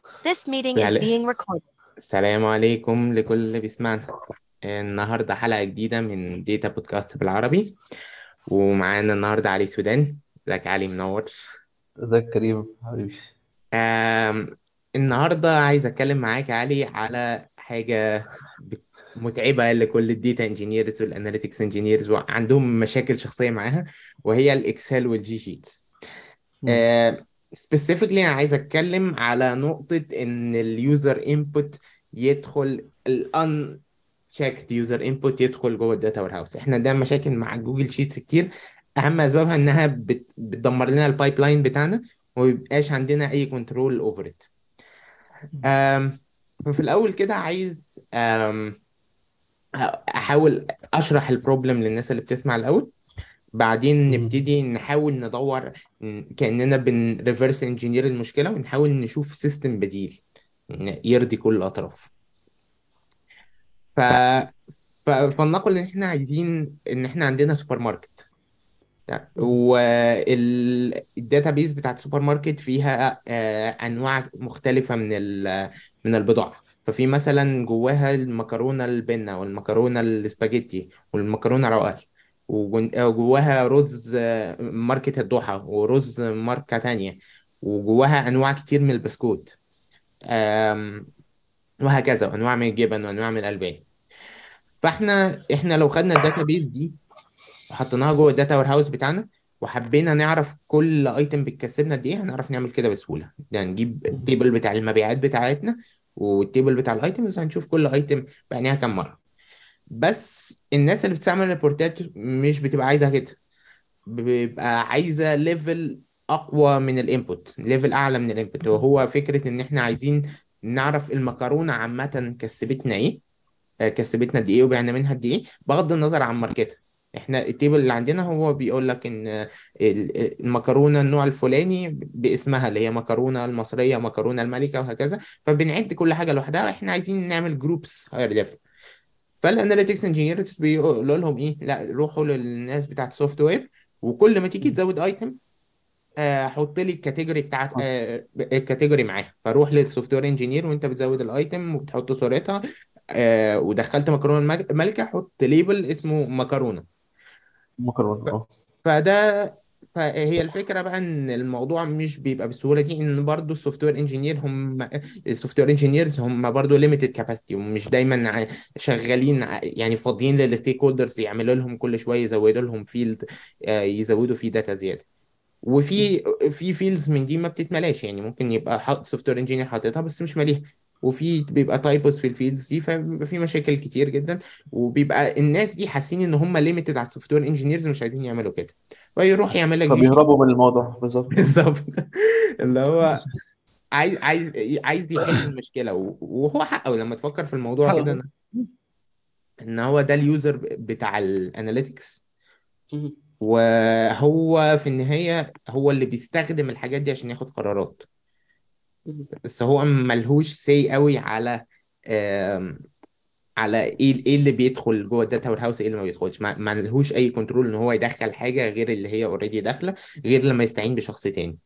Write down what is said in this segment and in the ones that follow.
This meeting is سل- being recorded. السلام عليكم لكل اللي بيسمعنا النهاردة حلقة جديدة من ديتا بودكاست بالعربي ومعانا النهاردة علي سودان ازيك علي منور ازيك كريم حبيبي آم، النهاردة عايز أتكلم معاك يا علي على حاجة بت- متعبة لكل الديتا انجينيرز والاناليتكس انجينيرز وعندهم مشاكل شخصية معاها وهي الإكسل والجي شيتس مم. سبيسيفيكلي انا عايز اتكلم على نقطة ان اليوزر انبوت يدخل الان تشيكد يوزر انبوت يدخل جوه الداتا وير هاوس احنا ده مشاكل مع جوجل شيتس كتير اهم اسبابها انها بت... بتدمر لنا البايب لاين بتاعنا وما بيبقاش عندنا اي كنترول اوفر ات ففي الاول كده عايز أم... احاول اشرح البروبلم للناس اللي بتسمع الاول بعدين مم. نبتدي نحاول ندور ن- كأننا بن ريفرس انجينير المشكلة ونحاول نشوف سيستم بديل ن- يرضي كل الأطراف ف... ف... فلنقل إن إحنا عايزين إن إحنا عندنا سوبر ماركت والداتابيز بتاعت السوبر ماركت فيها آه، انواع مختلفه من ال- من البضاعه ففي مثلا جواها المكرونه البنه والمكرونه الاسباجيتي والمكرونه العقل وجن- آه، وجواها رز آه، ماركة الضحى ورز ماركة تانية وجواها أنواع كتير من البسكوت آم، وهكذا وأنواع من الجبن وأنواع من الألبان فاحنا احنا لو خدنا الداتابيز دي وحطيناها جوه الداتا وير هاوس بتاعنا وحبينا نعرف كل ايتم بتكسبنا قد ايه هنعرف نعمل كده بسهوله يعني نجيب التيبل بتاع المبيعات بتاعتنا والتيبل بتاع الايتمز هنشوف كل ايتم بعناها كام مره بس الناس اللي بتعمل ريبورتات مش بتبقى عايزه كده بيبقى عايزه ليفل اقوى من الانبوت ليفل اعلى من الانبوت وهو فكره ان احنا عايزين نعرف المكرونه عامه كسبتنا ايه آه، كسبتنا قد ايه وبعنا منها قد ايه بغض النظر عن ماركتها احنا التيبل اللي عندنا هو بيقول لك ان آه، ال- المكرونه النوع الفلاني باسمها اللي هي مكرونه المصريه مكرونه الملكه وهكذا فبنعد كل حاجه لوحدها احنا عايزين نعمل جروبس هاير ليفل فالاناليتكس انجينيرز بيقولوا لهم ايه لا روحوا للناس بتاعت السوفت وير وكل ما تيجي تزود ايتم آه، حط لي الكاتيجوري بتاعت آه، الكاتيجوري معاها فروح للسوفت وير انجينير وانت بتزود الايتم وبتحط صورتها آه، ودخلت مكرونه المج- ملكه حط ليبل اسمه مكرونه مكرونة ف- اه فده فهي الفكره بقى ان الموضوع مش بيبقى بالسهوله دي ان برضو السوفت وير انجينير هم السوفت وير انجينيرز هم برضو ليميتد كاباسيتي ومش دايما ع- شغالين ع- يعني فاضيين للستيك هولدرز يعملوا لهم كل شويه يزودوا لهم فيلد يزودوا فيه داتا زياده وفي في فيلدز من دي ما بتتملاش يعني ممكن يبقى حاطط سوفت وير انجينير حاططها بس مش ماليها وفي بيبقى تايبوس في الفيلدز دي فبيبقى في مشاكل كتير جدا وبيبقى الناس دي حاسين ان هم ليميتد على السوفت وير انجينيرز مش عايزين يعملوا كده ويروح يعمل لك جي شيت فبيهربوا من الموضوع بالظبط اه بالظبط اللي هو عايز عايز عايز يحل المشكله و- وهو حقه لما تفكر في الموضوع كده حلو ان إن هو ده اليوزر بتاع الاناليتكس مم. وهو في النهايه هو اللي بيستخدم الحاجات دي عشان ياخد قرارات مم. بس هو ملهوش سي قوي على آم، على ايه ايه اللي بيدخل جوه الداتا وير هاوس ايه اللي ما بيدخلش ما ما لهوش اي كنترول ان هو يدخل حاجه غير اللي هي اوريدي داخله غير لما يستعين بشخص تاني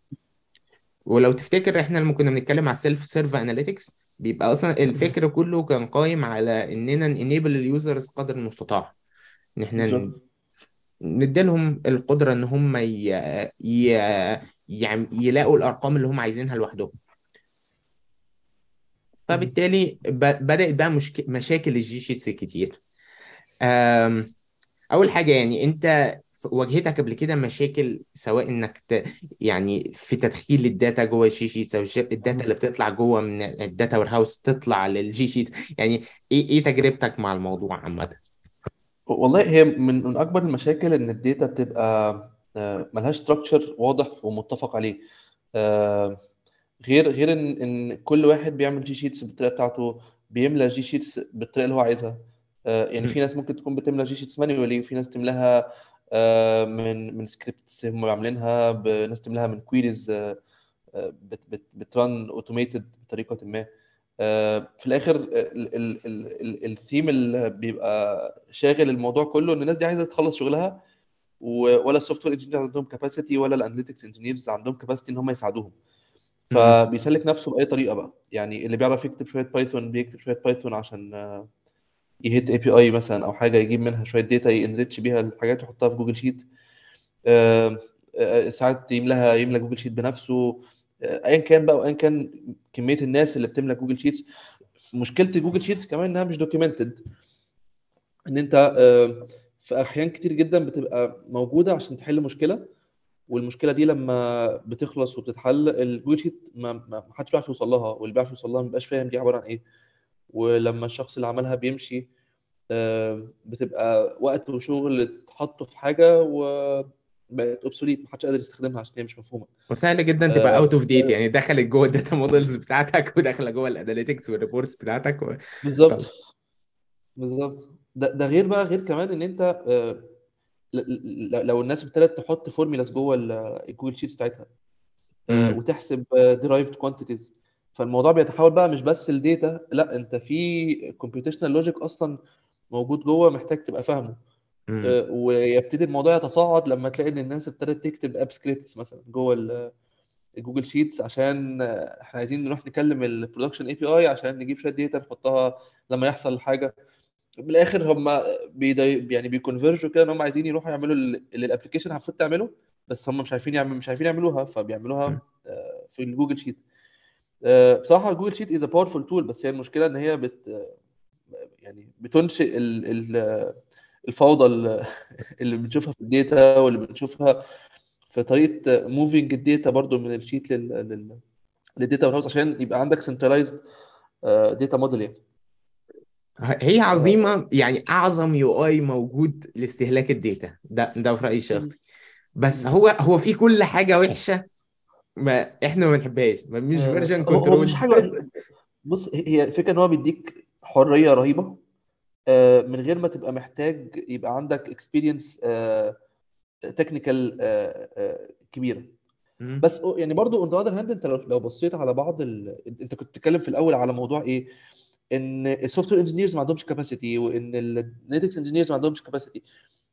ولو تفتكر احنا لما كنا بنتكلم على السيلف سيرف اناليتكس بيبقى اصلا الفكر كله كان قايم على اننا نيبل اليوزرز قدر المستطاع ان احنا بالظبط نديلهم القدره ان هم ي... ي... يعم- يلاقوا الارقام اللي هم عايزينها لوحدهم مم. فبالتالي ب... بدأت بقى مشك... مشاكل الجي شيتس كتير أم... اول حاجه يعني انت ف- واجهتك قبل كده مشاكل سواء انك ت... يعني في تدخيل الداتا جوه الجي شيتس او الج- الداتا مم. اللي بتطلع جوه من الداتا وير هاوس تطلع للجي شيت يعني ايه ايه تجربتك مع الموضوع عامه والله هي من من اكبر المشاكل ان الداتا بتبقى آه، ملهاش ستراكشر واضح ومتفق عليه آه، غير غير ان ان كل واحد بيعمل جي شيتس بالطريقه بتاعته بيملى جي شيتس بالطريقه اللي هو عايزها آه، يعني في م- ناس ممكن تكون بتملى جي شيتس مانيولي وفي ناس تملاها آه، من من سكريبتس هم عاملينها ب- ناس تملاها من كويريز بت بت بترن اوتوميتد بطريقه ما آه، في الاخر الثيم اللي بيبقى شاغل الموضوع كله ان الناس دي عايزه تخلص شغلها و- ولا السوفت وير انجينيرز عندهم كاباسيتي ولا الاناليتكس انجينيرز عندهم كاباسيتي ان هم يساعدوهم مم. فبيسلك نفسه باي طريقه بقى يعني اللي بيعرف يكتب شويه بايثون بيكتب شويه بايثون عشان آه، يهت اي بي اي مثلا او حاجه يجيب منها شويه داتا ينريتش بيها الحاجات يحطها في جوجل شيت آه، آه، ساعات يملاها يملى جوجل شيت بنفسه آه، ايا كان بقى وايا كان كميه الناس اللي بتملى جوجل شيتس مشكله جوجل شيتس كمان انها مش دوكيومنتد ان انت آه، في احيان كتير جدا بتبقى موجوده عشان تحل مشكله والمشكله دي لما بتخلص وبتتحل الجوجل شيت ما ما ما حدش بيعرف يوصل لها واللي بيعرف يوصل لها ما بيبقاش فاهم دي عباره عن ايه ولما الشخص اللي عملها بيمشي آه، بتبقى وقت وشغل اتحطوا في حاجه وبقت اوبسوليت محدش قادر يستخدمها عشان هي مش مفهومه وسهل جدا تبقى اوت اوف ديت يعني دخلت جوه الداتا مودلز بتاعتك وداخله جوه الاناليتكس والريبورتس بتاعتك و... بالظبط بالظبط ده ده غير بقى غير كمان ان انت آه، ل- ل- لو الناس ابتدت تحط فورمولاز جوه ال- الجوجل شيتس بتاعتها آه، مم. وتحسب ديرايفد كوانتيتيز فالموضوع بيتحول بقى مش بس الداتا لا انت في كومبيوتيشنال لوجيك اصلا موجود جوه محتاج تبقى فاهمه مم. آه، ويبتدي الموضوع يتصاعد لما تلاقي ان الناس ابتدت تكتب اب سكريبتس مثلا جوه ال- الجوجل شيتس عشان آه، احنا عايزين نروح نكلم البرودكشن اي بي اي عشان نجيب شويه داتا نحطها لما يحصل حاجه من الاخر هم بيضي... يعني بيكونفرجوا كده ان هم عايزين يروحوا يعملوا ال- اللي الابلكيشن المفروض تعمله بس هم مش عارفين يعمل مش عارفين يعملوها مم. فبيعملوها آه، في الجوجل شيت آه، بصراحه جوجل شيت از ا باورفول تول بس هي المشكله ان هي بت يعني بتنشئ ال... ال... الفوضى ال- اللي بنشوفها في الداتا واللي بنشوفها في طريقه موفينج الداتا برضو من الشيت لل... لل... للداتا والهاوس عشان يبقى عندك سنترلايزد داتا موديل يعني هي آه، عظيمه يعني اعظم يو اي موجود لاستهلاك الداتا ده ده في رايي الشخصي بس هو هو في كل حاجه وحشه ما احنا ما بنحبهاش ما مش آه، فيرجن هو هو مش كنترول حاجه بص هي الفكره ان هو بيديك حريه رهيبه آه، من غير ما تبقى محتاج يبقى عندك اكسبيرينس تكنيكال كبيره بس يعني برضو اون ذا اذر هاند انت لو لو بصيت على بعض ال... انت كنت بتتكلم في الاول على موضوع ايه ان السوفت وير انجينيرز ما عندهمش كاباسيتي وان النيتكس انجينيرز ما عندهمش كاباسيتي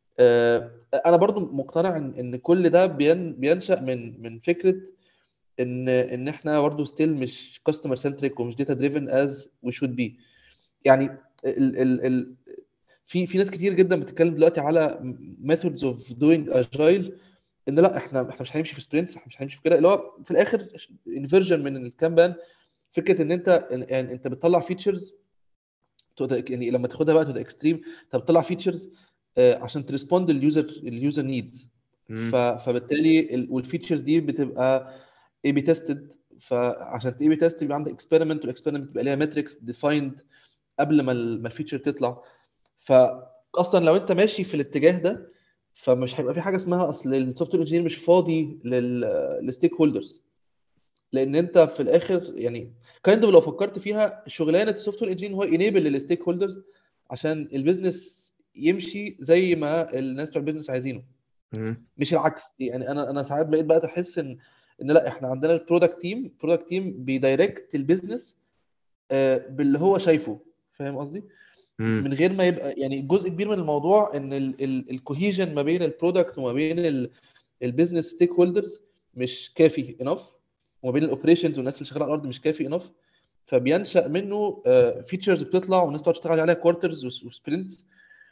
انا برضو مقتنع ان ان كل ده بين... بينشا من من فكره ان ان احنا برضو ستيل مش كاستمر سنتريك ومش داتا دريفن از وي شود بي يعني ال ال ال في في ناس كتير جدا بتتكلم دلوقتي على methods of doing agile ان لا احنا احنا مش هنمشي في سبرنتس احنا مش هنمشي في كده اللي هو في الاخر انفيرجن من الكامبان فكره ان انت يعني انت بتطلع فيتشرز يعني لما تاخدها بقى تو ذا اكستريم انت بتطلع فيتشرز عشان تريسبوند لليوزر اليوزر نيدز فبالتالي والفيتشرز دي بتبقى اي بي تيستد فعشان اي بي تيست يبقى عندك اكسبيرمنت والاكسبيرمنت بيبقى ليها ماتريكس ديفايند قبل ما ما الفيتشر تطلع فاصلا لو انت ماشي في الاتجاه ده فمش هيبقى في حاجه اسمها اصل السوفت وير انجينير مش فاضي للستيك هولدرز لان انت في الاخر يعني كايند لو فكرت فيها شغلانه السوفت وير انجينير هو انيبل للستيك هولدرز عشان البيزنس يمشي زي ما الناس بتوع البيزنس عايزينه مش العكس يعني انا انا ساعات بقيت بقى احس ان ان لا احنا عندنا البرودكت تيم البرودكت تيم بيدايركت البيزنس باللي هو شايفه فاهم قصدي؟ من غير ما يبقى يعني جزء كبير من الموضوع ان الكوهيجن ما بين البرودكت وما بين البيزنس ستيك هولدرز مش كافي انف وما بين الاوبريشنز والناس اللي شغاله على الارض مش كافي انف فبينشا منه فيتشرز بتطلع والناس تقعد تشتغل عليها كوارترز وسبرنتس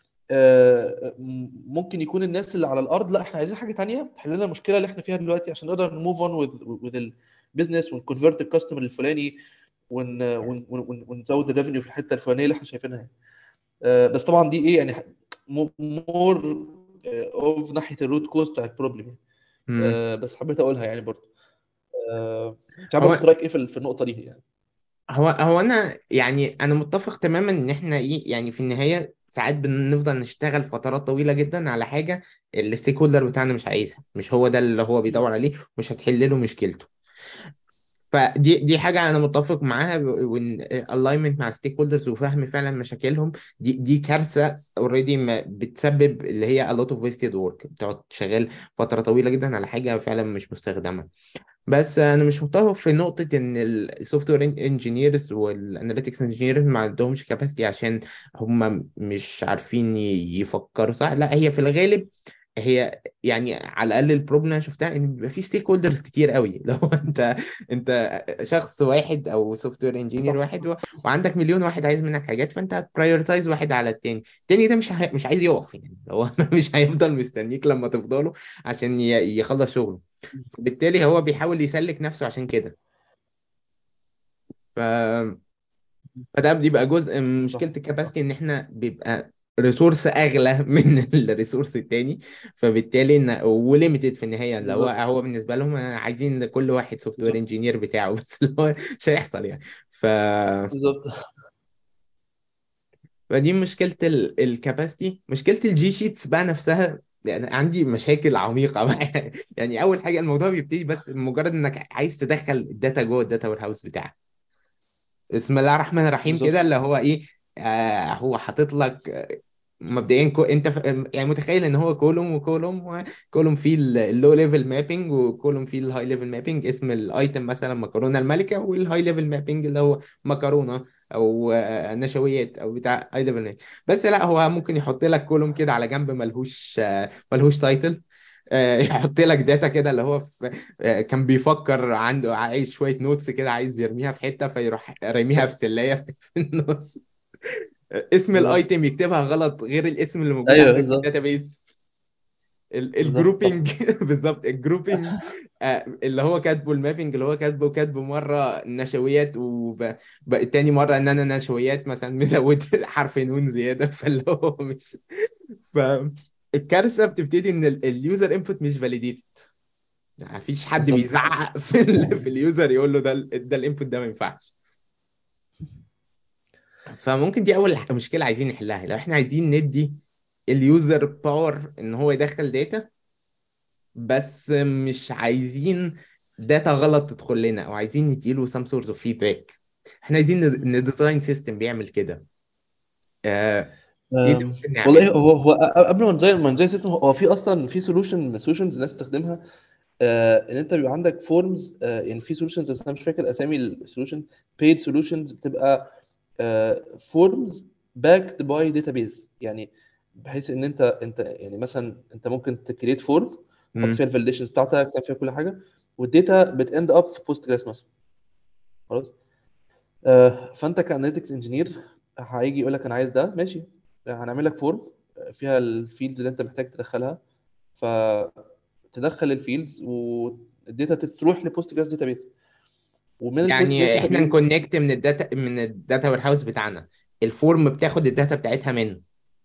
ممكن يكون الناس اللي على الارض لا احنا عايزين حاجه ثانيه تحل لنا المشكله اللي احنا فيها دلوقتي عشان نقدر نموف اون وذ البيزنس ونكونفرت الكاستمر الفلاني ون ونزود الريفنيو في الحته الفلانيه اللي احنا شايفينها بس طبعا دي ايه يعني مور اوف ناحيه الروت كوست بتاع البروبلم يعني بس حبيت اقولها يعني برضه مش عارف انت رايك ايه في النقطه دي يعني هو هو انا يعني انا متفق تماما ان احنا ايه يعني في النهايه ساعات بنفضل نشتغل فترات طويله جدا على حاجه الستيك هولدر بتاعنا مش عايزها مش هو ده اللي هو بيدور عليه مش هتحل له مشكلته فدي دي حاجه انا متفق معاها وان الاينمنت مع ستيك هولدرز وفهم فعلا مشاكلهم دي دي كارثه اوريدي بتسبب اللي هي a lot of wasted work بتقعد شغال فتره طويله جدا على حاجه فعلا مش مستخدمه بس انا مش متفق في نقطه ان السوفت وير انجينيرز والاناليتكس انجينيرز ما عندهمش كاباسيتي عشان هم مش عارفين يفكروا صح لا هي في الغالب هي يعني على الاقل البروبلم اللي انا شفتها ان بيبقى في ستيك هولدرز كتير قوي لو انت انت شخص واحد او سوفت وير انجينير صح واحد و... وعندك مليون واحد عايز منك حاجات فانت هتبرايورتايز واحد على التاني التاني ده مش ه... مش عايز يقف يعني هو مش هيفضل مستنيك لما تفضله عشان ي... يخلص شغله فبالتالي هو بيحاول يسلك نفسه عشان كده ف... فده بيبقى جزء من صح مشكلة الكباستي ان احنا بيبقى ريسورس اغلى من الريسورس التاني فبالتالي ان وليميتد في النهايه اللي هو بالظبط هو بالنسبه لهم عايزين لكل واحد سوفت وير بالظبط انجينير بتاعه بس اللي هو مش هيحصل يعني ف بالظبط فدي مشكله الكباستي مشكله الجي شيتس بقى نفسها يعني عندي مشاكل عميقه بقى يعني اول حاجه الموضوع بيبتدي بس مجرد انك عايز تدخل الداتا جوه الداتا وير هاوس بتاعك بسم الله الرحمن الرحيم كده بالظبط اللي هو ايه آه هو حاطط لك آه، مبدئيا كو انت ف... يعني متخيل ان هو كولوم وكولوم وكولوم فيه اللو ليفل مابنج وكولوم فيه الهاي ليفل مابنج اسم الايتم مثلا مكرونه الملكه والهاي ليفل مابنج اللي هو مكرونه او آه، نشويات او بتاع هاي ليفل بس لا هو ممكن يحط لك كولوم كده على جنب ملهوش آه، ملهوش تايتل يحط لك داتا كده اللي هو في آه، كان بيفكر عنده عايز شويه نوتس كده عايز يرميها في حته فيروح راميها في بالظبط سلايه في النص اسم بالظبط الايتم يكتبها غلط غير الاسم اللي موجود ايوه عندك في بالظبط الداتابيز بالظبط صح الجروبينج بالظبط الجروبينج اللي هو كاتبه المابينج اللي هو كاتبه كاتبه مره نشويات وتاني مره ان انا نشويات مثلا مزود حرف نون زياده فاللي هو مش فالكارثه بتبتدي ان اليوزر انبوت مش فاليديتد يعني مفيش حد بالظبط بيزعق في ال في اليوزر يقول له ده ال- ده الانبوت ده ما ينفعش فممكن دي اول ح- مشكله عايزين نحلها لو احنا عايزين ندي اليوزر باور ان هو يدخل داتا بس مش عايزين داتا غلط تدخل لنا او عايزين نديله some sort of feedback احنا عايزين ند- نديزاين سيستم بيعمل كده آه، ايه اللي أم، ممكن والله نعمله هو هو قبل ما نزاي ما نزاي سيستم هو في اصلا في سولوشن من سولوشنز الناس تستخدمها آه، ان انت بيبقى عندك فورمز يعني في سولوشنز بس انا مش فاكر اسامي السولوشن بيد سولوشنز بتبقى فورمز باكد باي داتابيز يعني بحيث ان انت انت يعني مثلا انت ممكن تكريت فورم تحط مم. فيها الفاليديشنز بتاعتك تعمل فيها كل حاجه والداتا بتاند اب في بوست جراس مثلا خلاص آه، فانت كاناليتكس انجينير هيجي يقول لك انا عايز ده ماشي هنعمل لك فورم فيها الفيلدز اللي انت محتاج تدخلها فتدخل الفيلدز والداتا تروح لبوست جراس داتابيز ومن البوست جراس يعني احنا داتابيز نكونكت من الداتا من الداتا وير هاوس بتاعنا الفورم بتاخد الداتا بتاعتها منه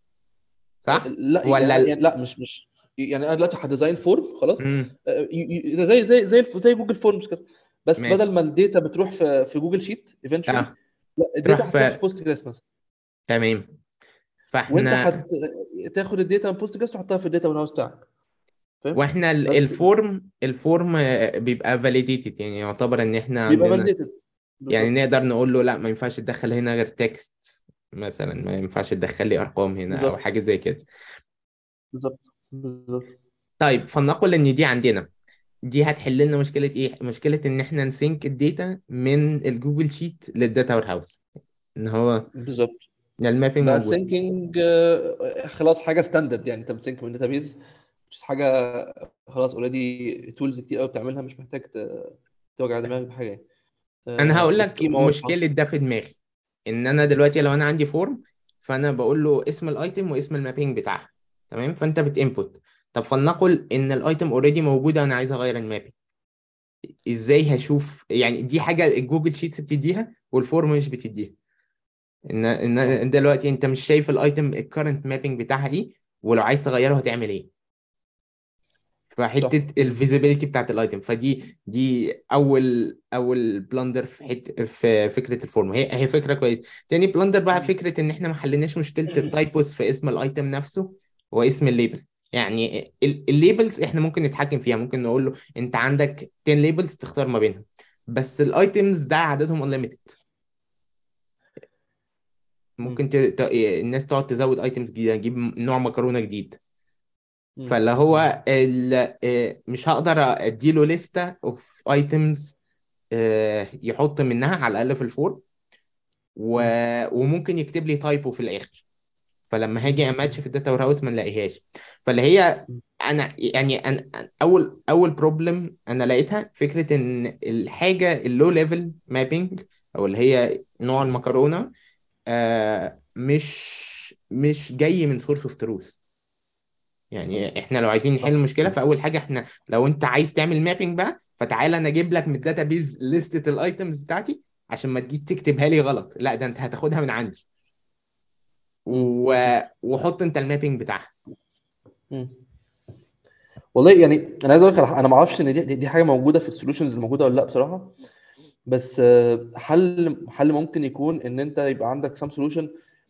صح لا ولا يعني ال... يعني لا مش مش يعني انا دلوقتي هديزاين فورم خلاص مم. آه، ي- ي- زي زي زي زي جوجل فورمز كده بس بدل ماشي ما الداتا بتروح في في جوجل شيت ايفينشولي اه لا تروح الداتا هتروح في في بوست جراس مثلا تمام وانت فاحنا هتاخد الداتا من بوست جراس تحطها في الداتا هاوس بتاعك فاهم واحنا ال- بس الفورم الفورم آه، بيبقى فاليديتد يعني يعتبر ان احنا بيبقى عندنا فاليديتد يعني بالظبط نقدر نقول له لا ما ينفعش تدخل هنا غير تكست مثلا ما ينفعش تدخل لي ارقام هنا او بالظبط حاجه زي كده بالظبط بالظبط طيب فلنقل ان دي عندنا دي هتحل لنا مشكله ايه مشكله ان احنا نسينك الداتا من الجوجل شيت للداتا وير هاوس ان هو بالظبط المابينج بقى موجود السينكينج خلاص حاجه ستاندرد يعني انت بتسينك من داتابيز مش حاجه خلاص اوريدي تولز كتير قوي بتعملها مش محتاج ت- توجع دماغك بحاجه يعني انا هقول لك السكيم اه مشكله ده في دماغي ان انا دلوقتي لو انا عندي فورم فانا بقول له اسم الايتم واسم المابينج بتاعها تمام فانت بتinput طب فلنقل ان الايتم اوريدي موجوده انا عايز اغير المابينج ازاي هشوف يعني دي حاجه الجوجل شيتس بتديها والفورم مش بتديها ان ان اه إن دلوقتي انت مش شايف الايتم الكرنت مابينج بتاعها ايه ولو عايز تغيره هتعمل ايه صح فحته الفيزيبيليتي بتاعت الايتم فدي دي اول اول بلندر في حته في فكره الفورم هي هي فكره كويسه تاني بلندر بقى فكره ان احنا ما حليناش مشكله التايبوس في اسم الايتم نفسه واسم الليبل يعني الليبلز احنا ممكن نتحكم فيها ممكن نقول له انت عندك 10 ليبلز تختار ما بينهم بس الايتمز ده عددهم unlimited مم. ممكن ت... ت... الناس تقعد تزود ايتمز جديده نجيب نوع مكرونه جديد مم. فاللي هو ال... آه، مش هقدر اديله لستة اوف ايتمز يحط منها على الاقل في الفور و... مم. وممكن يكتب لي تايبو في الاخر فلما مم. هاجي اماتش في الداتا وير هاوس ما نلاقيهاش فاللي هي مم. انا يعني أنا اول اول بروبلم انا لقيتها فكره ان الحاجه اللو ليفل مابينج او اللي هي نوع المكرونه آه مش مش جاي من سورس اوف تروث يعني احنا لو عايزين نحل صح المشكله فاول حاجه احنا لو انت عايز تعمل مابينج بقى فتعالى انا اجيب لك من الداتابيز لستة الايتمز بتاعتي عشان ما تجي تكتبها لي غلط لا ده انت هتاخدها من عندي مم. و... وحط انت المابينج بتاعها مم. والله يعني انا عايز اقول لك على حاجة، انا ما اعرفش ان دي دي دي حاجه موجوده في السولوشنز الموجوده ولا لا بصراحه بس آه، حل حل ممكن يكون ان انت يبقى عندك سام سولوشن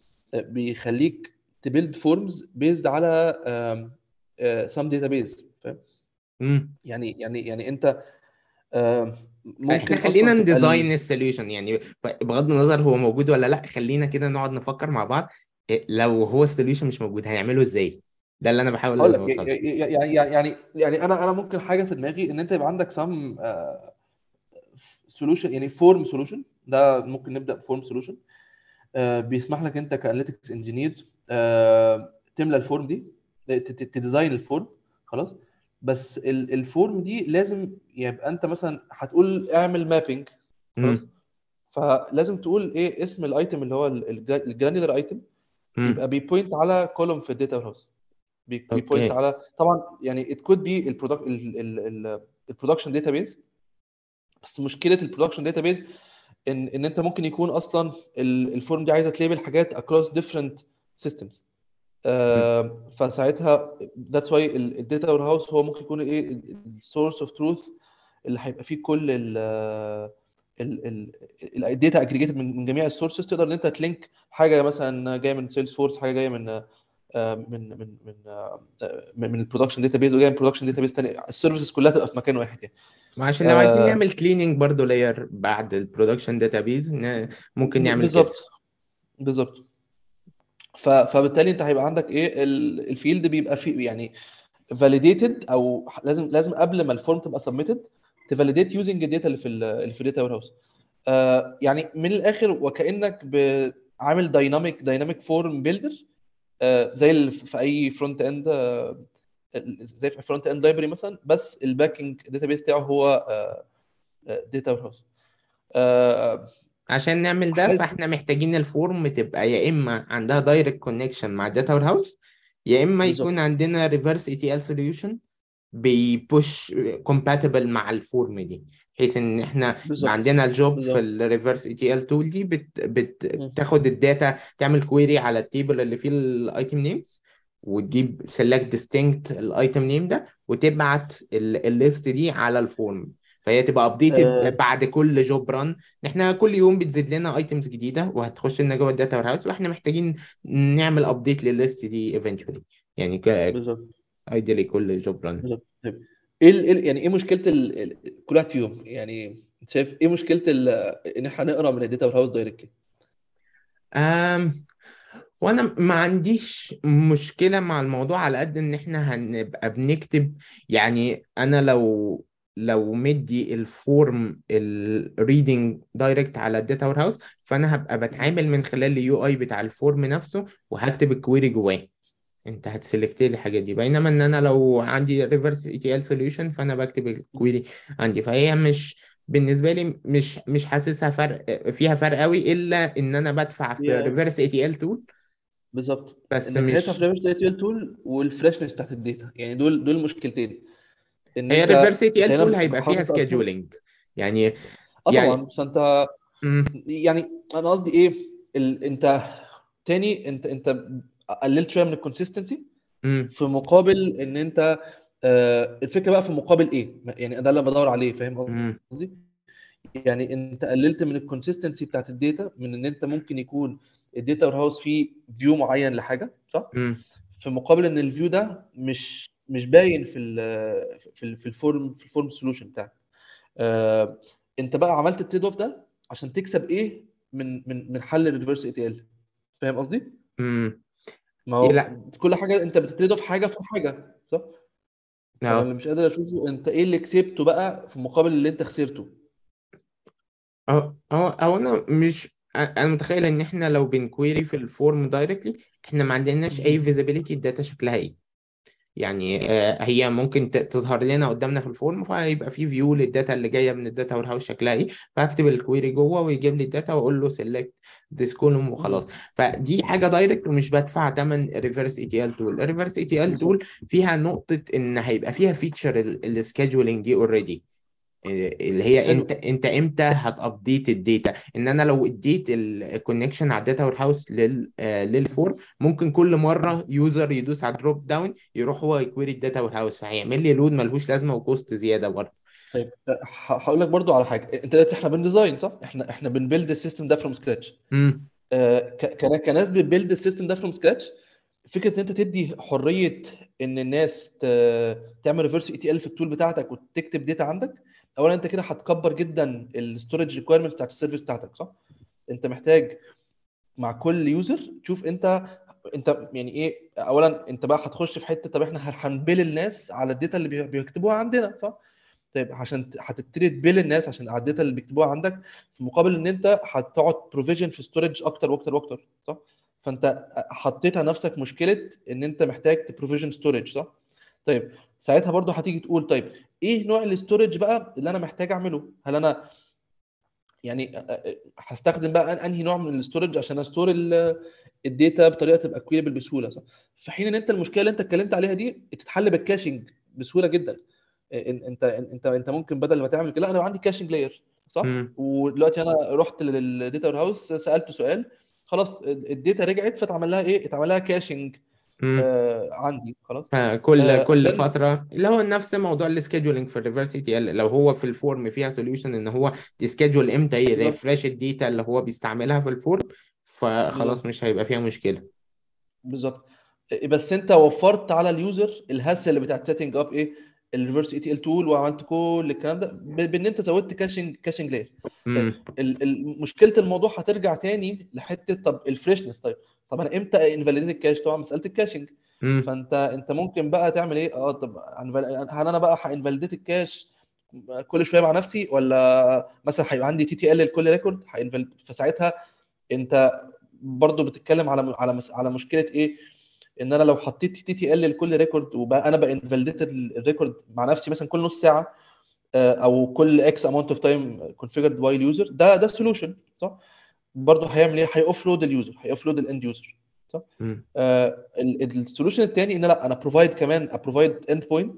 بيخليك تبيلد فورمز بيزد على سام داتابيز فاهم امم يعني يعني يعني انت آه، احنا ممكن خلينا اصلا تبقى نديزاين ال... السوليوشن يعني بغض النظر هو موجود ولا لا خلينا كده نقعد نفكر مع بعض إيه، لو هو السوليوشن مش موجود هنعمله ازاي ده اللي انا بحاول هقول لك اوصله يعني يعني يعني يعني انا انا ممكن حاجه في دماغي ان انت يبقى عندك سام سولوشن يعني فورم سولوشن ده ممكن نبدا بفورم سولوشن بيسمح لك انت كاناليتكس انجينير تملى الفورم دي ت- ت- تديزاين الفورم خلاص بس ال- الفورم دي لازم يبقى انت مثلا هتقول اعمل مابينج خلاص امم فلازم تقول ايه اسم الايتم اللي هو الجرانيولر ايتم امم يبقى بيبوينت على كولوم في الداتا هاوس بيبوينت اوكي على طبعا يعني ات كود بي البرودكشن داتابيز بس مشكله البرودكشن داتابيز ان ان انت ممكن يكون اصلا ال- الفورم دي عايزه تليبل حاجات across different systems آه، فساعتها that's why الداتا وير هاوس هو ممكن يكون ايه السورس اوف تروث اللي هيبقى فيه كل ال الداتا اجريجيتد من من جميع السورسز تقدر ان انت تلينك حاجه مثلا جايه من سيلز فورس حاجه جايه من آه، من من من آه، من من البرودكشن داتا بيز وجايه من برودكشن داتا بيز تاني السيرفيسز كلها تبقى في مكان واحد يعني وعشان لو عايزين آه، نعمل كليننج برضو لاير بعد البرودكشن داتابيز ممكن ب- نعمل كده بالظبط بالظبط ف- فبالتالي انت هيبقى عندك ايه ال- الفيلد بيبقى فيه يعني فاليديتد او لازم لازم قبل ما الفورم تبقى سبميتد تفاليديت يوزنج الداتا اللي في ال اللي في الداتا وير هاوس يعني من الاخر وكانك ب- عامل دايناميك دايناميك فورم بيلدر زي اللي في اي فرونت اند زي في فرونت اند لايبرري مثلا بس الباكينج داتا بيس بتاعه هو داتا وير هاوس عشان نعمل ده حاسس فاحنا محتاجين الفورم تبقى يا اما عندها دايركت كونكشن مع الداتا وير هاوس يا اما يكون بالظبط عندنا ريفرس اي تي ال سوليوشن بيبوش كومباتبل مع الفورم دي بحيث ان احنا يبقى بالظبط عندنا الجوب في بالظبط الريفرس اي تي ال تول دي بت بت مم. بتاخد الداتا تعمل كويري على التيبل اللي فيه الايتم نيمز وتجيب سيلكت ديستنكت الايتم نيم ده وتبعت الليست دي على الفورم فهي تبقى ابديتد آه، بعد كل جوب ران احنا كل يوم بتزيد لنا ايتمز جديده وهتخش لنا جوه الداتا وير هاوس واحنا محتاجين نعمل ابديت للليست دي eventually يعني بالظبط ايديالي كل جوب ران بالظبط طيب ايه ال- إيه ال- يعني ايه مشكله ال... ال- كل واحد فيهم يعني انت شايف ايه مشكله ال... ان احنا نقرا من الداتا وير هاوس دايركتلي أم وانا ما عنديش مشكلة مع الموضوع على قد ان احنا هنبقى بنكتب يعني انا لو لو مدي الفورم الريدنج دايركت على الداتا وير هاوس فانا هبقى بتعامل من خلال اليو اي بتاع الفورم نفسه وهكتب الكويري جواه انت هتسلكت لي الحاجات دي بينما ان انا لو عندي ريفرس اي تي ال سوليوشن فانا بكتب الكويري عندي فهي مش بالنسبه لي مش مش حاسسها فرق فيها فرق قوي الا ان انا بدفع في هي ريفرس اي تي ال تول بالظبط بس انك تدفع في مش ريفرس اي تي ال تول والفريشنس بتاعت الداتا يعني دول دول مشكلتين ان هي انت ريفرس اي تي انت ال هنا تول هيبقى فيها حاطط اصلا سكيدجولينج يعني اه يعني طبعا فانت مم. يعني انا قصدي ايه ال... انت تاني انت انت قللت شويه من الكونسيستنسي مم. في مقابل ان انت آه، الفكره بقى في مقابل ايه يعني ده اللي انا بدور عليه فاهم مم. قصدي يعني انت قللت من الكونسيستنسي بتاعت الداتا من ان انت ممكن يكون الداتا وير هاوس فيه فيو معين لحاجه صح مم. في مقابل ان الفيو ده مش مش باين في ال في ال في الفورم في الفورم سولوشن بتاعك آه، انت بقى عملت التريد اوف ده عشان تكسب ايه من من من حل الريفرس اي تي ال فاهم قصدي مم. ما إيه هو لا كل حاجه انت بتتريد اوف حاجه في حاجه صح فانا اللي اه مش قادر اشوفه انت ايه اللي كسبته بقى في مقابل اللي انت خسرته اه اه او انا مش انا متخيل ان احنا لو بنكويري في الفورم دايركتلي احنا ما عندناش اي فيزيبيليتي الداتا شكلها ايه يعني آه، هي ممكن ت- تظهر لنا قدامنا في الفورم فيبقى في فيو للداتا اللي جايه من الداتا وير هاوس شكلها ايه فاكتب الكويري جوه ويجيب لي الداتا واقول له سيلكت ذيس كولوم وخلاص مم. فدي حاجه دايركت ومش بدفع ثمن ريفرس اي تي ال تول الريفرس اي تي ال بالظبط تول فيها نقطه ان هيبقى فيها فيتشر السكادجولينج دي اوريدي اللي هي حلو انت انت امتى هتابديت الداتا ان انا لو اديت الكونكشن على الداتا وير هاوس لل آه، للفورم ممكن كل مره يوزر يدوس على دروب داون يروح هو يكويري الداتا وير هاوس فهيعمل لي لود ملهوش لازمه وكوست زياده برضه طيب ه- هقول لك برضو على حاجه انت دلوقتي احنا بنديزاين صح احنا احنا بنبيلد السيستم ده فروم سكراتش امم كناس بتبيلد السيستم ده فروم سكراتش فكره ان انت تدي حريه ان الناس ت- تعمل ريفرس اي تي ال في التول بتاعتك وتكتب داتا عندك اولا انت كده هتكبر جدا الستورج ريكويرمنتس بتاعت السيرفيس بتاعتك صح انت محتاج مع كل يوزر تشوف انت انت يعني ايه اولا انت بقى هتخش في حته طب احنا هنبيل الناس على الداتا اللي بي- بيكتبوها عندنا صح طيب عشان ت- هتبتدي تبيل الناس عشان على الداتا اللي بيكتبوها عندك في مقابل ان انت هتقعد بروفيجن في ستورج اكتر واكتر واكتر صح فانت حطيت على نفسك مشكله ان انت محتاج تبروفيجن ستورج صح طيب ساعتها برضو هتيجي تقول طيب ايه نوع الاستورج بقى اللي انا محتاج اعمله هل انا يعني أ- أ- هستخدم بقى أن- انهي نوع من الاستورج عشان استور ال- الداتا بطريقه تبقى كويربل بسهوله صح في حين ان انت المشكله اللي انت اتكلمت عليها دي تتحل بالكاشنج بسهوله جدا إن- انت انت انت ممكن بدل ما تعمل كده لا انا عندي كاشنج لاير صح امم ودلوقتي انا رحت للداتا وير هاوس سالته سؤال خلاص الداتا رجعت فاتعمل لها ايه اتعمل لها كاشنج امم آه عندي خلاص كل آه كل then فتره اللي هو نفس موضوع السكيدولينج في الريفرس تي ال لو هو في الفورم فيها سوليوشن ان هو يسكيدول امتى بالظبط يريفرش الداتا اللي هو بيستعملها في الفورم فخلاص بالظبط مش هيبقى فيها مشكله بالظبط بس انت وفرت على اليوزر الهسه اللي بتاعت سيتنج اب ايه الريفرس اي تي ال تول وعملت كل الكلام ده ب- بان انت زودت كاشنج كاشنج لاير طيب امم ال- ال- مشكله الموضوع هترجع تاني لحته طب الفريشنس طيب طب انا امتى انفاليديت الكاش طبعا مساله الكاشنج امم فانت انت ممكن بقى تعمل ايه اه طب هنفال- هل انا بقى هانفاليديت الكاش كل شويه مع نفسي ولا مثلا هيبقى عندي تي تي ال لكل ريكورد هينفال- فساعتها انت برضو بتتكلم على على مس- على مشكله ايه ان انا لو حطيت تي تي ال لكل ريكورد وبقى انا بانفاليديت الريكورد مع نفسي مثلا كل نص ساعه آه، او كل اكس اماونت اوف تايم كونفيجرد باي اليوزر ده ده سولوشن صح برضه هيعمل ايه هيوفلود اليوزر هيوفلود الاند يوزر صح امم السولوشن الثاني ان لا انا بروفايد كمان ابروفايد اند بوينت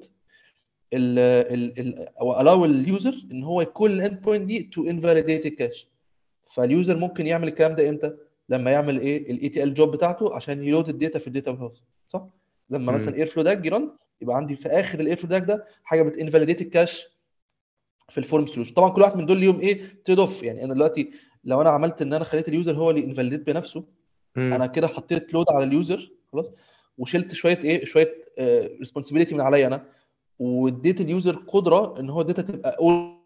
ال ال ال او الاو اليوزر ان هو يكون الاند بوينت دي تو انفاليديت الكاش فاليوزر ممكن يعمل الكلام ده امتى لما يعمل ايه الاي تي ال جوب بتاعته عشان يلود الداتا في الداتا هاوس صح لما مثلا امم اير فلو داك يرن يبقى عندي في اخر الاير فلو داك ده حاجه بتنفاليديت الكاش في الفورم سولوشن طبعا كل واحد من دول ليهم ايه تريد اوف يعني انا دلوقتي لو انا عملت ان انا خليت اليوزر هو اللي انفاليديت بنفسه انا امم كده حطيت لود على اليوزر خلاص وشلت شويه ايه شويه ريسبونسبيلتي من عليا انا واديت اليوزر قدره ان هو الداتا تبقى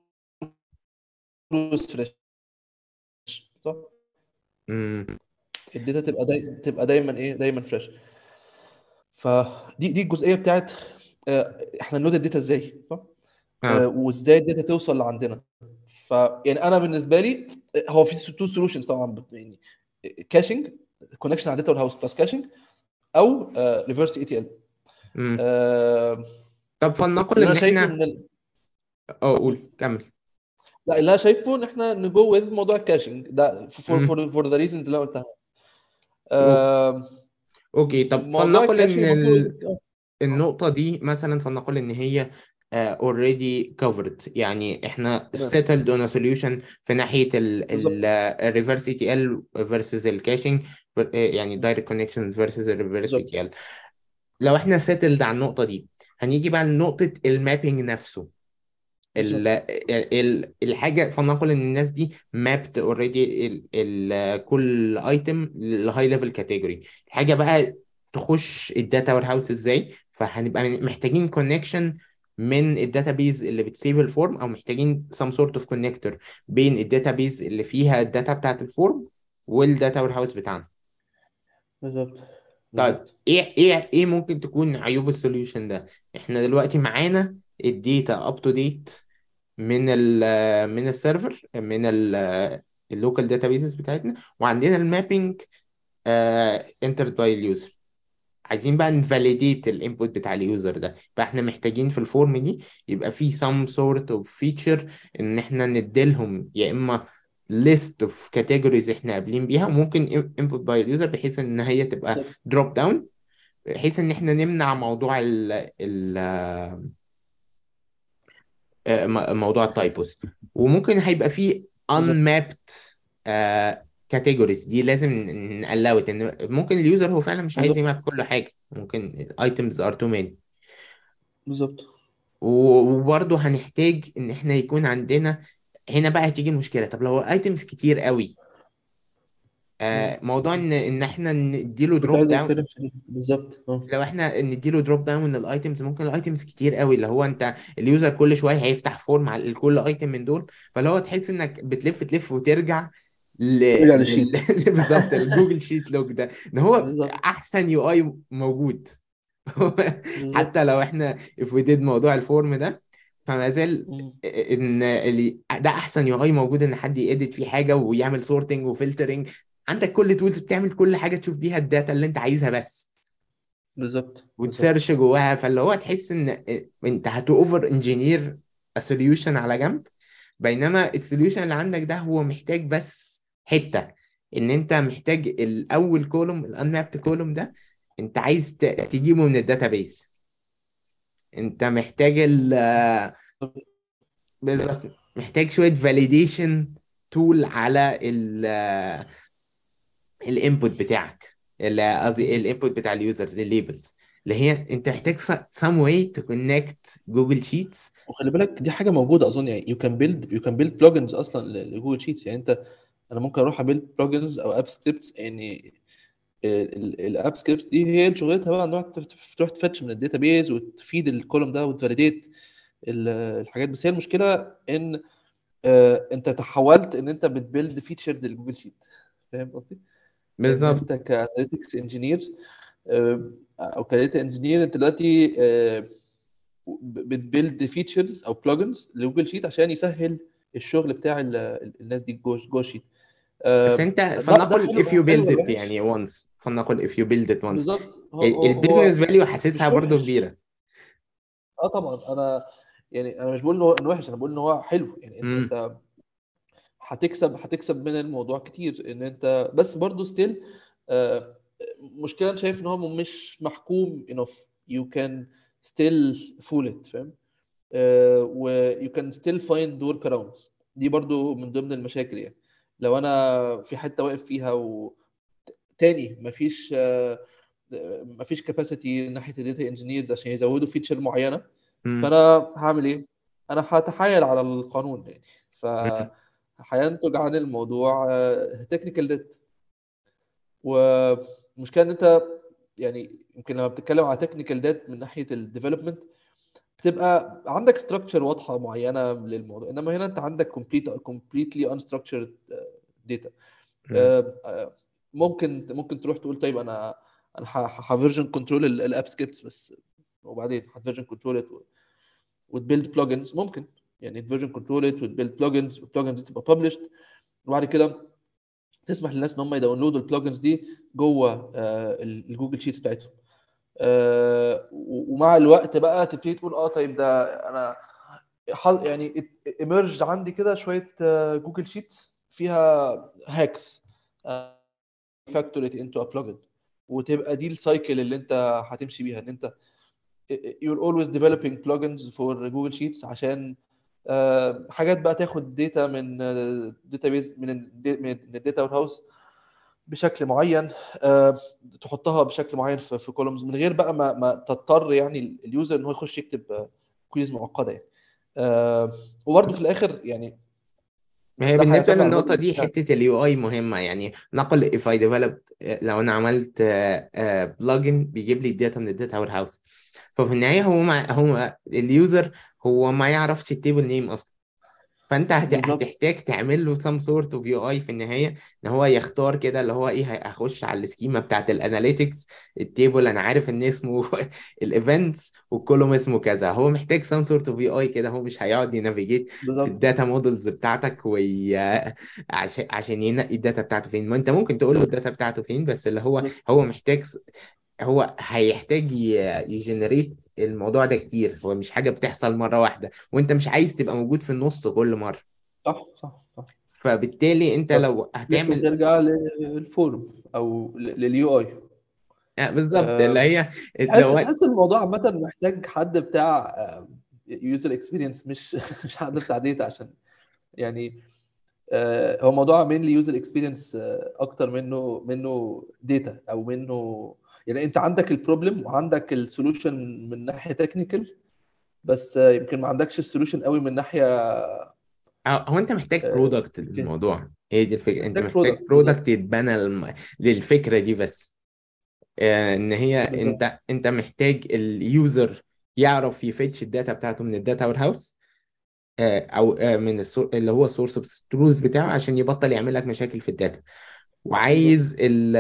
اولويز فريش صح امم الداتا تبقى داي... تبقى دايما ايه دايما فريش فدي دي الجزئيه بتاعت آه، احنا نلود الداتا ازاي صح آه، اه وازاي الداتا توصل لعندنا ف يعني انا بالنسبه لي آه، هو في تو سولوشنز طبعا بت- يعني كاشنج كونكشن على داتا هاوس بلس كاشنج او ريفرس اي تي ال امم طب فلنقل اللي ان انا شايفه احنا ان ال... اه قول كمل لا اللي انا شايفه ان احنا نجو وذ موضوع الكاشنج ده فور امم فور فور ذا ريزونز اللي انا قلتها أو- آه، اوكي طب موضوع فلنقل ان الكاشنج برضو ال... النقطة دي مثلا فلنقل إن هي uh, already covered يعني إحنا تمام settled on a solution في ناحية ال ال بالظبط uh, reverse ETL versus ال caching uh, يعني direct connection versus ال reverse بالظبط ETL لو إحنا settled على النقطة دي هنيجي بقى لنقطة المابينج نفسه ال بالظبط ال الحاجة فلنقل إن الناس دي mapped already ال ال كل ايتم لهاي ليفل كاتيجوري الحاجة بقى تخش الداتا وير هاوس ازاي فهنبقى محتاجين كونكشن من الداتابيز اللي بتسيف الفورم او محتاجين some sort of connector بين الداتابيز اللي فيها الداتا بتاعت الفورم والداتا وير هاوس بتاعنا بالظبط طيب بالظبط ايه ايه ايه ممكن تكون عيوب السوليوشن ده احنا دلوقتي معانا الداتا اب تو ديت من ال من السيرفر من اللوكال داتابيسز بتاعتنا وعندنا المابينج انترد باي اليوزر عايزين بقى نفاليديت الانبوت بتاع اليوزر ده فاحنا محتاجين في الفورم دي يبقى في some sort of feature ان احنا نديلهم يا اما list of categories احنا قابلين بيها وممكن input by اليوزر بحيث ان هي تبقى بالظبط drop down بحيث ان احنا نمنع موضوع ال ال آه، م- موضوع التايبوس وممكن هيبقى فيه بالظبط unmapped آه، categories دي لازم نقلوت ان ممكن اليوزر هو فعلا مش عايز بالظبط يماب كل حاجه ممكن items are too many بالظبط وبرضه هنحتاج ان احنا يكون عندنا هنا بقى هتيجي المشكله طب لو ايتمز كتير قوي مم. آه، موضوع ان ان احنا نديله كنت دروب عايز داون اتكلم في دي بالظبط اه لو احنا نديله دروب داون للايتمز ممكن الايتمز كتير قوي اللي هو انت اليوزر كل شويه هيفتح فورم على كل ايتم من دول فاللي هو تحس انك بتلف تلف وترجع ل... ارجع لل... للشيت بالظبط الجوجل شيت لوج ده ان هو بالظبط احسن يو اي موجود بالظبط حتى لو احنا if we did موضوع الفورم ده فما زال مم. ان اللي ده احسن يو اي موجود ان حد يedit فيه حاجه ويعمل سورتنج وفلترنج عندك كل تولز بتعمل كل حاجه تشوف بيها الداتا اللي انت عايزها بس بالظبط بالظبط وتسيرش جواها فاللي هو تحس ان انت هتوفر انجينير سوليوشن على جنب بينما السوليوشن اللي عندك ده هو محتاج بس حته ان انت محتاج الاول كولوم الانمابت كولوم ده انت عايز ت- تجيبه من الداتابيس انت محتاج ال بالظبط محتاج شويه فاليديشن تول على ال الانبوت بتاعك اللي قصدي مم. الانبوت بتاع اليوزرز الليبلز اللي هي انت محتاج some way to connect جوجل شيتس وخلي بالك دي حاجه موجوده اظن يعني يو كان بيلد يو كان بيلد بلجنز اصلا ل- لجوجل شيتس يعني انت انا ممكن اروح ابيلد بلجنز او اب سكريبتس يعني الاب سكريبتس دي هي اللي شغلتها بقى انها تف- تروح تفتش من الداتابيز وتفيد الكولوم ده وتفاليديت الحاجات بس هي المشكله ان آه، انت تحولت ان انت بتبيلد فيتشرز لجوجل شيت فاهم قصدي؟ ان بالظبط انت كاناليتكس انجينير او كداتا انجينير انت دلوقتي آه، بتبيلد فيتشرز او بلجنز لجوجل شيت عشان يسهل الشغل بتاع ال- ال- الناس دي جوه جوه الشيت بس آه، انت ده ده فلنقل حلو if you حلو build ولا it وحش يعني once فلنقل if you build it once بالظبط هو هو البيزنس هو فاليو مش حاسسها برضو وحش كبيره اه طبعا انا يعني انا مش بقول ان هو إنه وحش انا بقول ان هو حلو يعني انت امم انت هتكسب هتكسب من الموضوع كتير ان انت بس برضو ستيل مشكلة انا شايف ان هو مش محكوم enough you can still fool it فاهم آه، و you can still find workarounds دي برضو من ضمن المشاكل يعني لو انا في حتة واقف فيها وتاني مفيش آه، مفيش كاباسيتي ناحية الداتا انجينيرز عشان يزودوا فيتشر معينة امم فانا هعمل ايه؟ انا هتحايل على القانون يعني امم فهينتج عن الموضوع تكنيكال ديت والمشكله ان انت يعني يمكن لما بتتكلم على تكنيكال ديت من ناحيه الديفلوبمنت بتبقى عندك ستراكشر واضحه معينه للموضوع انما هنا انت عندك كومبليت كومبليتلي انستراكشرد داتا امم ممكن ممكن تروح تقول طيب انا انا هفيرجن كنترول الاب سكريبتس بس وبعدين هتفيرجن كنترول وتبيلد بلجنز ممكن يعني تفيرجن كنترول وتبيلد بلجنز والبلجنز دي تبقى ببلشد وبعد كده تسمح للناس ان هم يداونلودوا البلجنز دي جوه آه، الجوجل شيتس بتاعتهم آه، و- ومع الوقت بقى تبتدي تقول اه طيب ده انا حظ- يعني ايمرج عندي كده شويه آه، جوجل شيتس فيها هاكس فاكتوريت انتو ا بلجن وتبقى دي السايكل اللي انت هتمشي بيها ان انت you're always developing plugins for Google Sheets عشان آه، حاجات بقى تاخد داتا من داتابيز من ال من الداتا هاوس بشكل معين آه، تحطها بشكل معين في في كولومز من غير بقى ما ما تضطر يعني اليوزر ان هو يخش يكتب كويز معقده يعني آه، وبرده في الاخر يعني ما هي ده بالنسبة هيعتمد على للنقطة الموديل دي بتاعك حتة اليو اي مهمة يعني نقل if I developed لو أنا عملت بلجن بيجيب لي الداتا من الداتا وير هاوس ففي النهاية هو ما هو اليوزر هو ما يعرفش التيبل نيم أصلا فانت هت- بالظبط هتحتاج تعمل له some sort of UI في النهايه ان هو يختار كده اللي هو ايه هخش على السكيما بتاعت الاناليتكس التيبل انا عارف ان اسمه الايفنتس والكولوم اسمه كذا هو محتاج some sort of UI كده هو مش هيقعد ينافيجيت في بالظبط الداتا مودلز بتاعتك وي... عشان عشان ينقي الداتا بتاعته فين ما انت ممكن تقول له الداتا بتاعته فين بس اللي هو بالظبط هو محتاج هو هيحتاج يجنريت الموضوع ده كتير هو مش حاجة بتحصل مرة واحدة وانت مش عايز تبقى موجود في النص كل مرة صح صح صح فبالتالي انت لو ممكن هتعمل ترجع للفورم او لليو اي آه، بالظبط اللي هي تحس لو تحس الموضوع عامة محتاج حد بتاع يوزر اكسبيرينس مش مش حد بتاع ديتا عشان يعني آه، هو موضوع مينلي يوزر اكسبيرينس اكتر منه منه ديتا او منه يعني انت عندك البروبلم وعندك السولوشن من ناحيه تكنيكال بس آه، يمكن ما عندكش السولوشن قوي من ناحيه آه، هو انت محتاج آه، برودكت يمكن للموضوع هي دي الفكرة انت محتاج محتاج برودكت برودكت بالظبط يتبنى الم- للفكرة دي بس آه، ان هي بالظبط انت انت محتاج اليوزر يعرف يفتش الداتا بتاعته من الداتا وير هاوس او آه، من السور اللي هو السورس اوف تروث بتاعه عشان يبطل يعمل لك مشاكل في الداتا بالظبط وعايز ال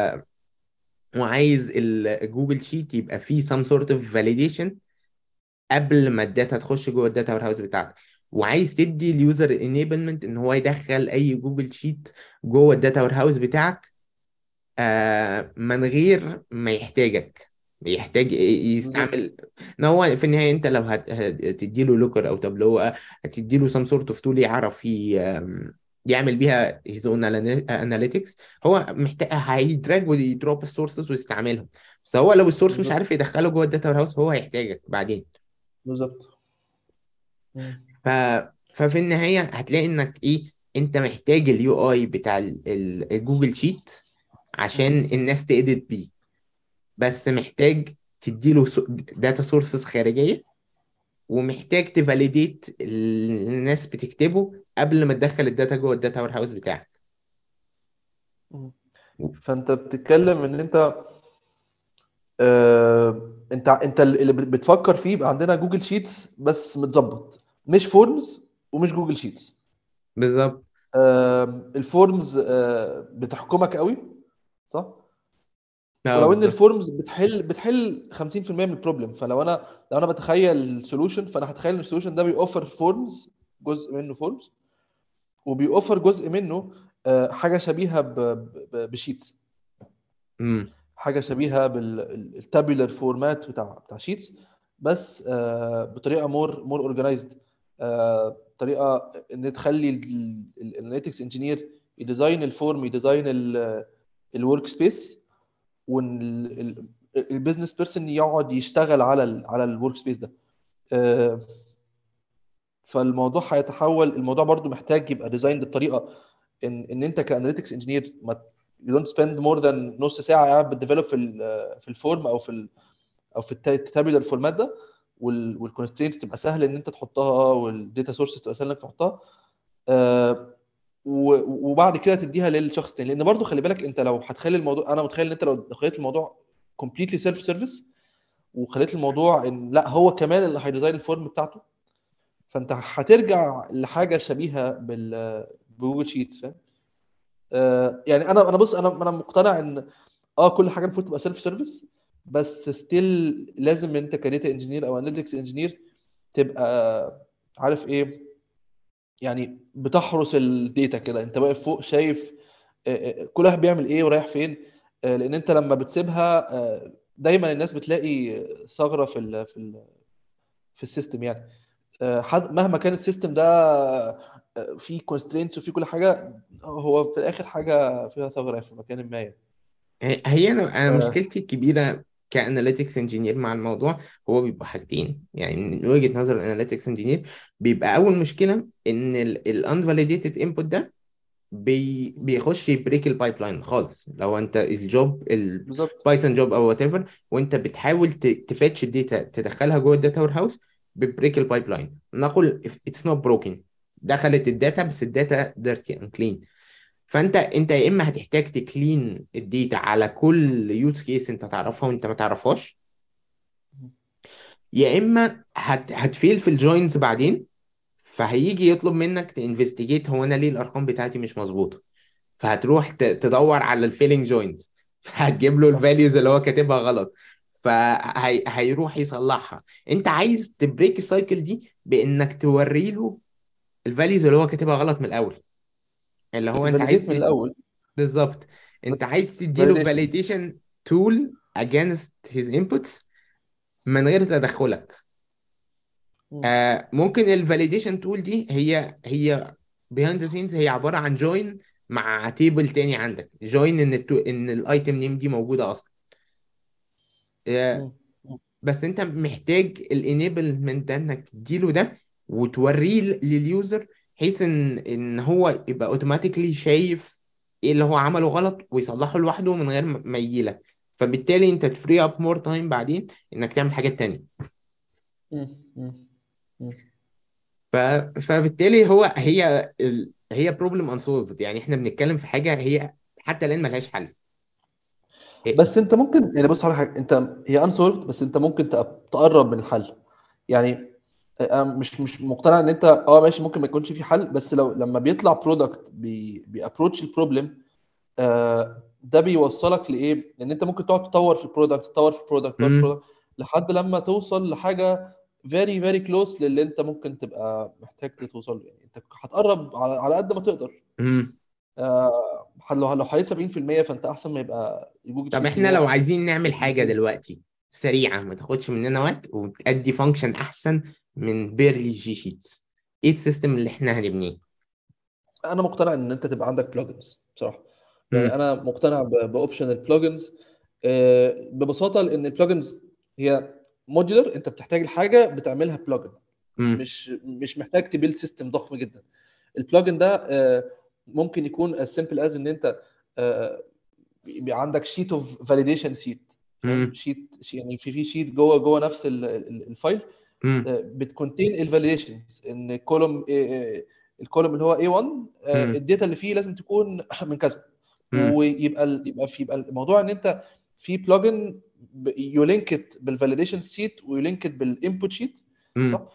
وعايز الجوجل شيت يبقى فيه some sort of validation قبل ما الداتا تخش جوه الداتا وير هاوس بتاعتك وعايز تدي اليوزر انيبلمنت ان هو يدخل اي جوجل شيت جوه الداتا وير هاوس بتاعك آه من غير ما يحتاجك يحتاج ي- بالظبط يستعمل ان هو في النهايه انت لو هت- هتدي له لوكر او تابلو هتدي له سم سورت اوف تول يعرف ي- آم، يعمل بيها هيز اون اناليتكس هو محتاج هيدراج ويدروب السورسز ويستعملهم بس هو لو السورس مش بالظبط عارف يدخله جوه الداتا وير هاوس هو هيحتاجك بعدين بالظبط مم. ف... ففي النهايه هتلاقي انك ايه انت محتاج اليو اي بتاع ال- ال- الجوجل شيت عشان مم. الناس تedit بيه بس محتاج تديله داتا سورسز خارجية ومحتاج تفاليديت الناس بتكتبه قبل ما تدخل الداتا جوه الداتا وير هاوس بتاعك مم. فانت بتتكلم ان انت آه، انت انت اللي بت- بتفكر فيه يبقى عندنا جوجل شيتس بس متظبط مش فورمز ومش جوجل شيتس بالظبط آم، الفورمز آه، بتحكمك قوي صح اه ولو ان بالظبط الفورمز بتحل بتحل 50% من البروبلم فلو انا لو انا بتخيل سولوشن فانا هتخيل ان السولوشن ده بيوفر فورمز جزء منه فورمز وبيوفر جزء منه آه، حاجه شبيهه ب- ب- بشيتس امم حاجه شبيهه بالتابيلر فورمات بتاع بتاع شيتس بس آه، بطريقه مور مور اورجانيزد طريقه ان تخلي الاناليتكس انجينير يديزاين الفورم يديزاين الورك سبيس والبيزنس بيرسون يقعد يشتغل على ال على الورك سبيس ده آه، فالموضوع هيتحول الموضوع برضو محتاج يبقى ديزاين بطريقه ان ان انت كاناليتكس انجينير ما you don't spend more than نص ساعه قاعد بتديفلوب في ال في الفورم او في ال او في التابلر فورمات ده والكونسترينتس تبقى سهل ان انت تحطها والداتا سورسز تبقى سهل انك تحطها آه، و- وبعد كده تديها للشخص التاني لان برضو خلي بالك انت لو هتخلي الموضوع انا متخيل ان انت لو خليت الموضوع كومبليتلي سيلف سيرفيس وخليت الموضوع ان لا هو كمان اللي هيديزاين الفورم بتاعته فانت هترجع لحاجه شبيهه بال بجوجل شيتس فاهم آه، يعني انا انا بص انا انا مقتنع ان اه كل حاجه المفروض تبقى سيلف سيرفيس بس ستيل لازم انت كديتا انجينير او اناليتكس انجينير تبقى عارف ايه يعني بتحرس الداتا كده انت واقف فوق شايف آه، آه، كل واحد بيعمل ايه ورايح فين آه، لان انت لما بتسيبها آه، دايما الناس بتلاقي ثغره في ال في ال في السيستم يعني آه، حد- مهما كان السيستم ده آه، فيه كونسترينتس وفيه كل حاجه هو في الاخر حاجه فيها ثغره في مكان ما يعني هي هي انا انا آه، مشكلتي الكبيره كاناليتكس انجينير مع الموضوع هو بيبقى حاجتين يعني من وجهه نظر الاناليتكس انجينير بيبقى اول مشكله ان الانفاليديتد انبوت ده بي بيخش يبريك البايب لاين خالص لو انت الجوب بالظبط البايثون جوب او وات ايفر وانت بتحاول ت- تفاتش الداتا تدخلها جوه الداتا وير هاوس ببريك البايب لاين نقول اتس نوت بروكن دخلت الداتا بس الداتا ديرتي ان كلين فانت انت يا اما هتحتاج تكلين الداتا على كل يوز كيس انت تعرفها وانت ما تعرفهاش يا اما هت هتفيل في الجوينز بعدين فهيجي يطلب منك تنفستيجيت هو انا ليه الارقام بتاعتي مش مظبوطه فهتروح ت- تدور على الفيلينج جوينتس فهتجيب له صح الفاليوز اللي هو كاتبها غلط فهيروح يصلحها انت عايز تبريك السايكل دي بانك توري له الفاليوز اللي هو كاتبها غلط من الاول اللي هو انت تفاليديت عايز من ت- الاول بالظبط انت بس عايز تديله فاليديشنز فاليديشن tool against his inputs من غير تدخلك مم. آه ممكن الفاليديشن تول دي هي هي behind the scenes هي عبارة عن join مع تيبل تاني عندك join ان التو ان الايتم نيم دي موجودة اصلا آه مم. مم. بس انت محتاج الانيبلمنت ده انك تديله ده وتوريه لليوزر بحيث ان ان هو يبقى اوتوماتيكلي شايف ايه اللي هو عمله غلط ويصلحه لوحده من غير ما ما يجيلك فبالتالي انت تفري اب مور تايم بعدين انك تعمل حاجات تانية مم. مم. مم. ف... فبالتالي هو هي ال... هي بروبلم انسولفد يعني احنا بنتكلم في حاجة هي حتى الآن ملهاش حل هي... بس انت ممكن يعني بص على حاجه انت هي انسولفد بس انت ممكن تق- تقرب من الحل يعني انا مش مش مقتنع ان انت اه ماشي ممكن ما يكونش في حل بس لو لما بيطلع برودكت بي بيابروتش البروبلم آه ده بيوصلك لايه؟ ان انت ممكن تقعد تطور في البرودكت تطور في البرودكت تطور في مم. البرودكت لحد لما توصل لحاجه فيري فيري كلوز للي انت ممكن تبقى محتاج توصل له يعني انت هتقرب على على قد ما تقدر مم. آه لو لو حوالي 70% فانت احسن ما يبقى الجوجل طب شيت احنا لو 100 عايزين نعمل حاجة دلوقتي سريعة ما تاخدش مننا وقت وتأدي فانكشن احسن من بيرلي جي شيتس ايه السيستم اللي احنا هنبنيه انا مقتنع ان انت تبقى عندك بلجنز بصراحه يعني مم. انا مقتنع باوبشن البلجنز ببساطه لان البلجنز هي موديولر انت بتحتاج الحاجه بتعملها بلجن مم. مش مش محتاج تبيلد سيستم ضخم جدا البلجن ده آه، ممكن يكون as simple as ان انت آه، بيبقى عندك شيت اوف فاليديشن سيت مم. شيت يعني في في شيت جوه جوه نفس ال- ال- الفايل مم. بتكونتين الفاليديشنز ان كولوم الكولوم اللي هو A1 آه، مم. الداتا اللي فيه لازم تكون من كذا مم. ويبقى ال- يبقى في يبقى الموضوع ان انت في بلجن يولينكت بالفاليديشن سيت ويولينكت بالانبوت شيت مم. صح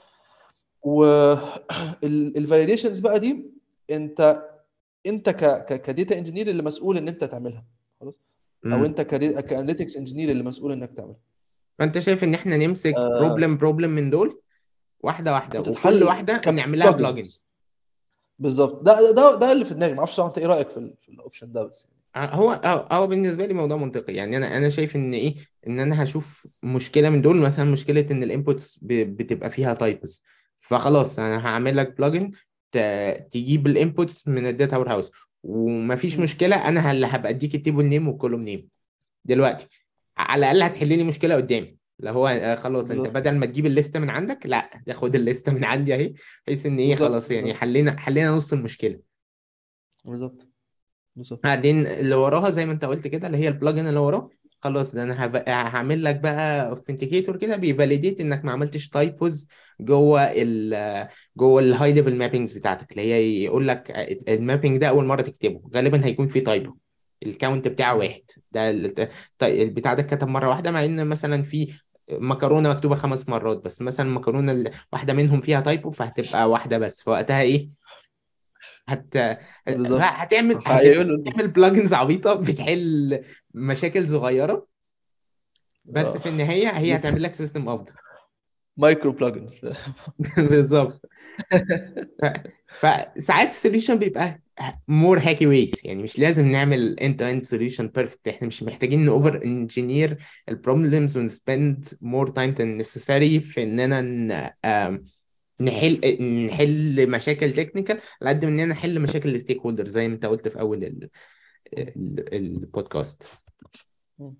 والفاليديشنز بقى دي انت انت ك ك كديتا انجينير اللي مسؤول ان انت تعملها خلاص او مم. انت كاناليتكس انجينير اللي مسؤول انك تعملها فانت شايف ان احنا نمسك آه، بروبلم بروبلم من دول واحده واحده وكل وتتحل واحده نعمل لها بلجن كبلجنز بالظبط ده ده ده اللي في دماغي ما اعرفش انت ايه رايك في ال- في الاوبشن ده بس هو هو هو بالنسبه لي موضوع منطقي يعني انا انا شايف ان ايه ان انا هشوف مشكله من دول مثلا مشكله ان الانبوتس بتبقى فيها تايبس فخلاص انا هعمل لك بلجن تجيب الانبوتس من الداتا وير هاوس ومفيش مم. مشكله انا اللي هبقى اديك التيبل نيم والكولوم نيم دلوقتي على الاقل هتحل لي مشكله قدامي اللي هو آه، خلاص انت بالظبط بدل ما تجيب الليسته من عندك لا تاخد الليسته من عندي اهي بحيث ان ايه بالظبط خلاص يعني بالظبط حلينا حلينا نص المشكله بالظبط بالظبط بعدين اللي وراها زي ما انت قلت كده اللي هي البلجن اللي وراه خلاص ده انا هبقى هعمل لك بقى اوثنتيكيتور كده بيفاليديت انك ما عملتش تايبوز جوه ال جوه الهاي ليفل مابينجز بتاعتك اللي هي يقول لك المابينج ده اول مره تكتبه غالبا هيكون فيه تايبو الكاونت بتاعه مم. واحد ده ال- طيب البتاع ده اتكتب مره واحده مع ان مثلا في مكرونه مكتوبه خمس مرات بس مثلا المكرونه ال- واحده منهم فيها تايبو فهتبقى واحده بس فوقتها ايه هت... بالظبط هتعمل هتبقى هيقول تعمل بلجنز عبيطه بتحل مشاكل صغيره بس اه في النهايه هي لسه هتعمل لك سيستم افضل مايكرو بلجنز بالظبط ف... فساعات السوليوشن بيبقى مور هاكي ويز يعني مش لازم نعمل end to end solution perfect احنا مش محتاجين نوفر انجينير البروبلمز ونسبند مور تايم than necessary في اننا ن... آم، نحل نحل مشاكل تكنيكال على قد ما اننا نحل مشاكل الستيك هولدر زي ما انت قلت في اول ال... ال... البودكاست مم.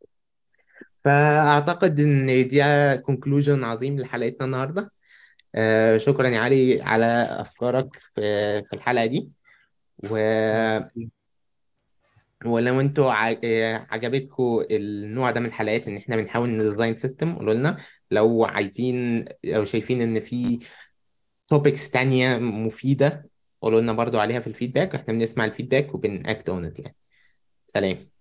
فاعتقد ان دي كونكلوجن عظيم لحلقتنا النهارده آه، شكرا يا علي على افكارك في في الحلقه دي و... ميرسي. ولو انتوا ع- آه، عجبتكم النوع ده من الحلقات ان احنا بنحاول نديزاين سيستم قولوا لنا لو عايزين لو شايفين ان في توبكس تانية مفيدة قولوا لنا برضو عليها في الفيدباك احنا بنسمع الفيدباك وبنأكت اون يعني سلام